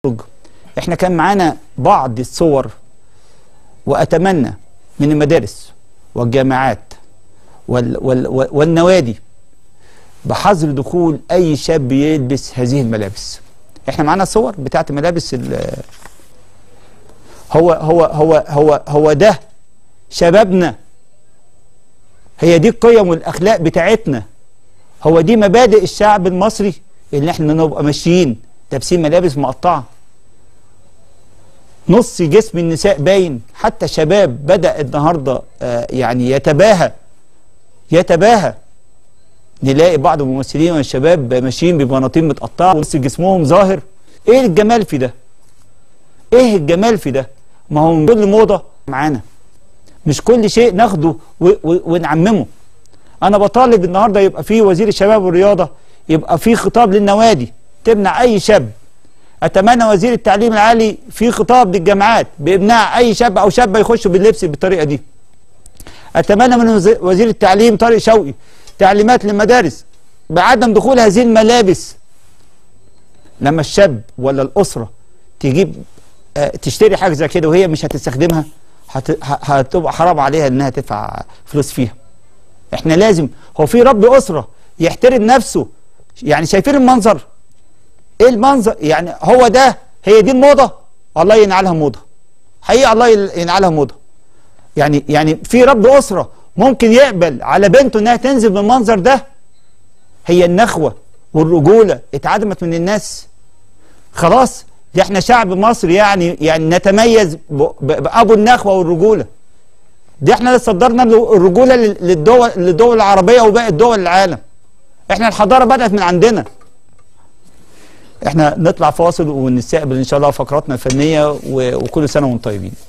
احنا كان معانا بعض الصور واتمنى من المدارس والجامعات وال وال وال والنوادي بحظر دخول اي شاب يلبس هذه الملابس احنا معانا صور بتاعت ملابس ال- هو هو هو هو هو ده شبابنا هي دي القيم والاخلاق بتاعتنا هو دي مبادئ الشعب المصري اللي احنا نبقى ماشيين لابسين ملابس مقطعه نص جسم النساء باين حتى شباب بدأ النهارده آه، يعني يتباهى يتباهى نلاقي بعض الممثلين والشباب ماشيين ببناطيل متقطعه ونص جسمهم ظاهر ايه الجمال في ده ايه الجمال في ده ما هو من كل موضه معانا مش كل شيء ناخده و- و- ونعممه انا بطالب النهارده يبقى في وزير الشباب والرياضه يبقى في خطاب للنوادي تمنع اي شاب اتمنى وزير التعليم العالي في خطاب للجامعات بامناع اي شاب او شابه يخشوا باللبس بالطريقه دي اتمنى من وزي- وزير التعليم طارق شوقي تعليمات للمدارس بعدم دخول هذه الملابس لما الشاب ولا الاسره تجيب آه، تشتري حاجه زي كده وهي مش هتستخدمها هت- ه- هتبقى حرام عليها انها تدفع فلوس فيها احنا لازم هو في رب اسره يحترم نفسه يعني شايفين المنظر ايه المنظر يعني هو ده هي دي الموضه الله ينعلها موضه حقيقه الله ينعلها موضه يعني يعني في رب اسره ممكن يقبل على بنته انها تنزل بالمنظر ده هي النخوه والرجوله اتعدمت من الناس خلاص دي احنا شعب مصر يعني يعني نتميز ب- ب- بابو النخوه والرجوله دي احنا اللي صدرنا الرجوله لل- للدول للدول العربيه وباقي الدول العالم احنا الحضاره بدات من عندنا احنا نطلع فاصل ونستقبل ان شاء الله فقراتنا الفنيه و- وكل سنه وانتم طيبين